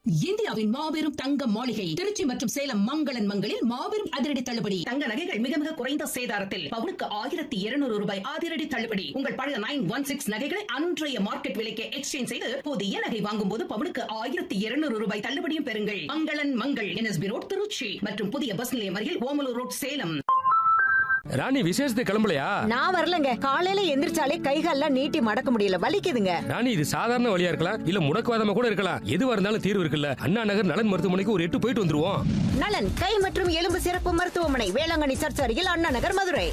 இந்தியாவின் மாபெரும் தங்க மாளிகை திருச்சி மற்றும் சேலம் மங்களன் மங்களில் மாபெரும் அதிரடி தள்ளுபடி தங்க நகைகள் மிக மிக குறைந்த சேதாரத்தில் பவுனுக்கு ஆயிரத்தி இருநூறு ரூபாய் அதிரடி தள்ளுபடி உங்கள் பழைய நைன் ஒன் சிக்ஸ் நகைகளை அன்றைய மார்க்கெட் விலைக்கு எக்ஸ்சேஞ்ச் செய்து புதிய நகை வாங்கும் போது பவுனுக்கு ஆயிரத்தி இருநூறு ரூபாய் தள்ளுபடியும் பெறுங்கள் மங்களன் மங்கள் என்எஸ்பி ரோட் திருச்சி மற்றும் புதிய பஸ் நிலையம் அருகில் ஓமலூர் ரோட் சேலம் ராணி விசேஷத்துக்கு கிளம்பலையா நான் வரலங்க காலையில எந்திரிச்சாலே கைகால்லாம் நீட்டி மடக்க முடியல வலிக்குதுங்க ராணி இது சாதாரண வழியா இருக்கலாம் இல்ல முடக்குவாதமா கூட இருக்கலாம் எதுவா இருந்தாலும் தீர்வு இருக்குல்ல அண்ணா நகர் நலன் மருத்துவமனைக்கு ஒரு எட்டு போயிட்டு வந்துருவோம் நலன் கை மற்றும் எலும்பு சிறப்பு மருத்துவமனை வேளாங்கண்ணி சர்ச் அருகில் அண்ணா நகர் மதுரை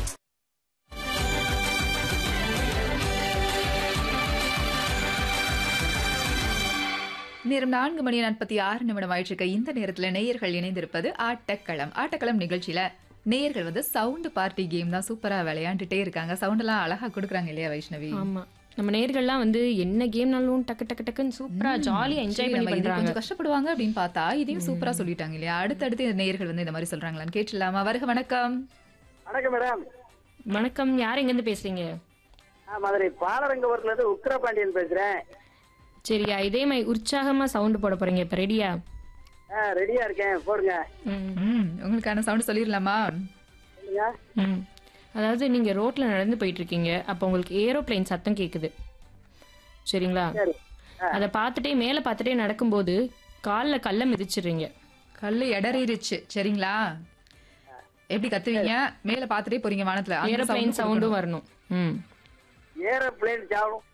நேரம் நான்கு மணி நாற்பத்தி ஆறு நிமிடம் ஆயிடுச்சு இந்த நேரத்துல நேயர்கள் இணைந்திருப்பது ஆட்டக்களம் ஆட்டக்களம் நிகழ்ச்சியில நேயர்கள் வந்து சவுண்ட் பார்ட்டி கேம் தான் சூப்பரா விளையாண்டுட்டே இருக்காங்க சவுண்ட் எல்லாம் அழகா கொடுக்குறாங்க இல்லையா வைஷ்ணவி ஆமா நம்ம நேர்கள்லாம் வந்து என்ன கேம்னாலும் டக்கு டக்கு டக்குன்னு சூப்பரா ஜாலியா என்ஜாய் சரி, பண்ணி நம்ம இது பண்றாங்க கொஞ்சம் கஷ்டப்படுவாங்க அப்படின்னு பார்த்தா இதையும் சூப்பரா சொல்லிட்டாங்க இல்லையா அடுத்தடுத்து நேயர்கள் வந்து இந்த மாதிரி சொல்றாங்களான்னு கேட்டுலாமா வருக வணக்கம் வணக்கம் மேடம் வணக்கம் யார் எங்க இருந்து பேசுறீங்க நான் மதுரை பாலரங்கபுரத்துல இருந்து உக்கிரபாண்டியன் பேசுறேன் சரியா இதே மாதிரி உற்சாகமா சவுண்ட் போட போறீங்க இப்ப ரெடியா ஆ, ரெடியா இருக்கேன் போடுங்க ம் உங்களுக்கான சவுண்ட் சொல்லிடலாமா சொல்லுங்க ம் அதாவது நீங்க ரோட்ல நடந்து போயிட்டு இருக்கீங்க அப்போ உங்களுக்கு ஏரோப்ளேன் சத்தம் கேக்குது சரிங்களா சரி அதை பார்த்துட்டே மேல பார்த்துட்டே நடக்கும்போது கால்ல கல்ல மிதிச்சிடுறீங்க கல்லு இடறிடுச்சு சரிங்களா எப்படி கத்துவீங்க மேல பாத்துட்டே போறீங்க வானத்துல அந்த ஏரோப்ளேன் sound சவுண்டும் வரணும் ம் ஏரோப்ளேன் சாவணும்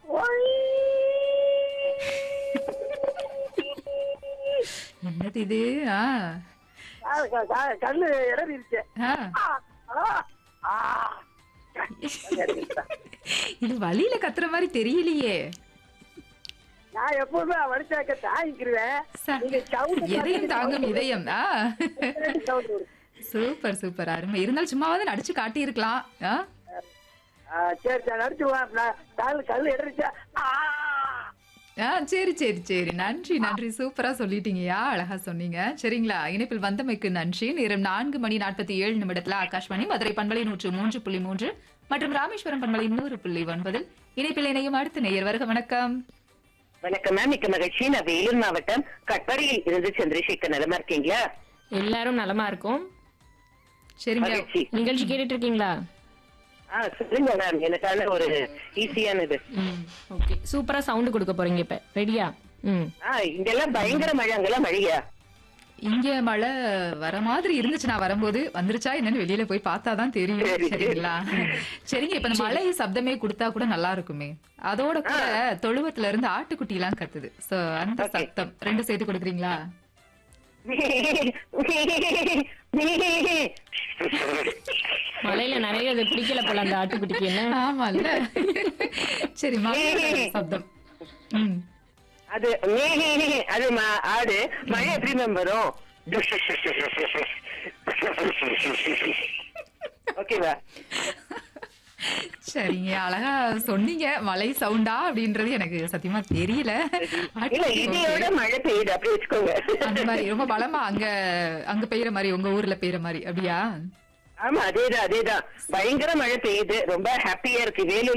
என்னது இது ஆ ஆ, க- க- கண்ணு இடறிடுச்சு ஆ. ஆ, ஆ. இது வழியில கத்துற மாதிரி தெரியலையே நான் எப்பவுமே வடிச்சாக்க தாங்கிக்கிருவேன் ச- நீங்க sound எதையும் தாங்கும் இதயம் ஆ sound வரும். சூப்பர் சூப்பர் அருமை இருந்தாலும் சும்மாவது நடிச்சு காட்டி இருக்கலாம் ஆ? ஆ, சரி சரி நடிச்சு வா நான் கால் கல் இடறிச்சா ஆ. ஆ சரி சரி சரி நன்றி நன்றி சூப்பரா சொல்லிட்டீங்கயா அழகா சொன்னீங்க சரிங்களா இணைப்பில் வந்தமைக்கு நன்றி நேரம் நான்கு மணி நாற்பத்தி ஏழு நிமிடத்துல ஆகாஷ்வாணி மதுரை பண்பலை நூற்று மூன்று புள்ளி மூன்று மற்றும் ராமேஸ்வரம் பண்பலை நூறு புள்ளி ஒன்பதில் இணைப்பில் இணையும் அடுத்த நேயர் வருக வணக்கம் வணக்கம் மேம் மிக்க மகிழ்ச்சி நான் வேலூர் மாவட்டம் கட்பாடியில் இருந்து சந்திரசேகர் நலமா இருக்கீங்களா எல்லாரும் நலமா இருக்கும் சரிங்க மகிழ்ச்சி நிகழ்ச்சி கேட்டுட்டு இருக்கீங்களா ஆ சொல்லுங்க மேம் எனக்கான ஒரு ஈஸியானது ம் ஓகே சூப்பரா சவுண்ட் கொடுக்க போறீங்க இப்ப ரெடியா ம் ஆ இங்கெல்லாம் பயங்கர மழை அங்கெல்லாம் மழையா இங்க மழை வர மாதிரி இருந்துச்சு நான் வரும்போது வந்துருச்சா என்னன்னு வெளியில போய் பார்த்தாதான் தெரியும் சரி. சரிங்களா சரிங்க இப்ப இந்த மழை சப்தமே கொடுத்தா கூட நல்லா இருக்குமே அதோட கூட தொழுவத்துல இருந்து ஆட்டுக்குட்டி எல்லாம் கத்துது சோ அந்த Okay. சத்தம் ரெண்டு சேர்த்து கொடுக்குறீங்களா மலையில நிறைய இது பிடிக்கல போல அந்த ஆட்டுக்குட்டிக்கு என்ன ஆமா இல்ல சரி மழையோட சப்தம் ம் அது அது ம- ஆடு மழை எப்படி மேம் வரும் ஓகேவா சரிங்க அழகா சொன்னீங்க மழை சவுண்டா அப்படின்றது எனக்கு சத்தியமா தெரியல இல்ல ஆட்டுக்குட்டி இதையோட okay. மழை பெய்யுது அப்படி வச்சுக்கோங்க அந்த மாதிரி ரொம்ப பலமா அங்க அங்க பெய்யற மாதிரி உங்க ஊர்ல பெய்யற மாதிரி அப்படியா ஆமா அதேதான் அதேதான் பயங்கர மழை பெய்யுது ரொம்ப ஹாப்பியா இருக்கு வேலூர்